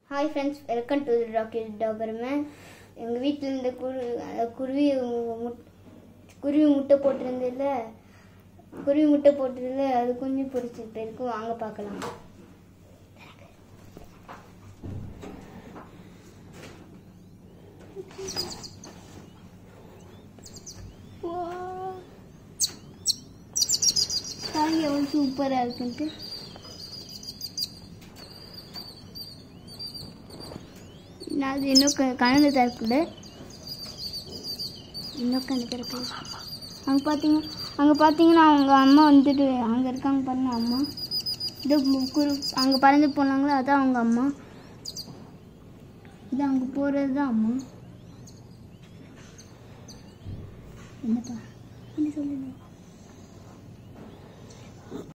hi friends welcome to rocket டாகர்மேன் எங்கள் வீட்டில் இருந்த குரு அந்த குருவி முட் குருவி முட்டை போட்டிருந்ததில்ல குருவி முட்டை போட்டிருந்தது அது குஞ்சு பொரிச்சிட்டு இருக்கு வாங்க பார்க்கலாம் பாருங்க எவ்வளோ சூப்பராக இருக்குன்ட்டு நான் அது இன்னும் க- கனவு திறக்கல இன்னும் கண்ணு திறக்கல அங்கே பார்த்தீங்க அங்கே பார்த்தீங்கன்னா அவங்க அம்மா வந்துட்டு அங்கே இருக்காங்க பாருங்க அம்மா இது மு- குரு அங்கே பறந்து போனாங்களோ அதான் அவங்க அம்மா இது அங்கே போகிறது தான் அம்மா என்னப்பா என்ன சொல்லுங்க